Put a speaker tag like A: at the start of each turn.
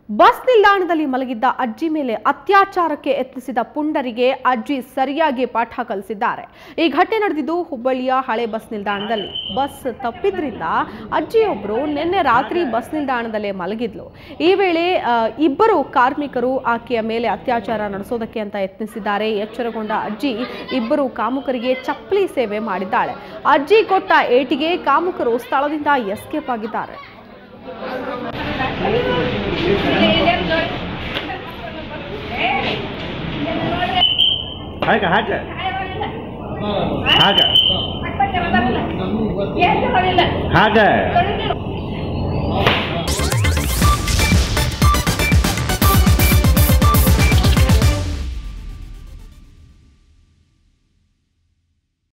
A: bus ನಿಲ್ದಾಣದಲ್ಲಿ ಮಲಗಿದ್ದ ಅಜ್ಜಿ ಮೇಲೆ ಅತ್ಯಾಚಾರಕ್ಕೆ ಯತ್ನಿಸಿದ ಪುಂಡರಿಗೆ ಅಜ್ಜಿ ಸರಿಯಾಗಿ ಪಾಠ ಕಲಿಸಿದ್ದಾರೆ ಈ ಘಟನೆ ನಡೆದಿದ್ದು ಹುಬ್ಬಳ್ಳಿಯ ಹಳೆ ಬಸ್ ನಿಲ್ದಾಣದಲ್ಲಿ ಬಸ್ ತಪ್ಪಿದ್ರಿಂದ ಅಜ್ಜಿಯೊಬ್ಬರು ನಿನ್ನೆ ರಾತ್ರಿ ಬಸ್ ನಿಲ್ದಾಣದಲ್ಲೇ ಮಲಗಿದ್ಲು ಈ ವೇಳೆ ಆ, ಇಬ್ಬರು ಕಾರ್ಮಿಕರು ಆಕೆಯ ಮೇಲೆ ಅತ್ಯಾಚಾರ ನಡೆಸೋದಕ್ಕೆ ಅಂತ ಯತ್ನಿಸಿದ್ದಾರೆ ಎಚ್ಚರಗೊಂಡ ಅಜ್ಜಿ ಇಬ್ಬರು ಕಾಮುಕರಿಗೆ ಚಪ್ಪಲಿ ಸೇವೆ ಮಾಡಿದ್ದಾಳೆ ಅಜ್ಜಿ ಕೊಟ್ಟ ಏಟಿಗೆ ಕಾಮುಕರು ಸ್ಥಳದಿಂದ ಎಸ್ಕೇಪ್ ಆಗಿದ್ದಾರೆ
B: ಹಾಗ ಹಾಗ ಹಾಗ ಹಾಗ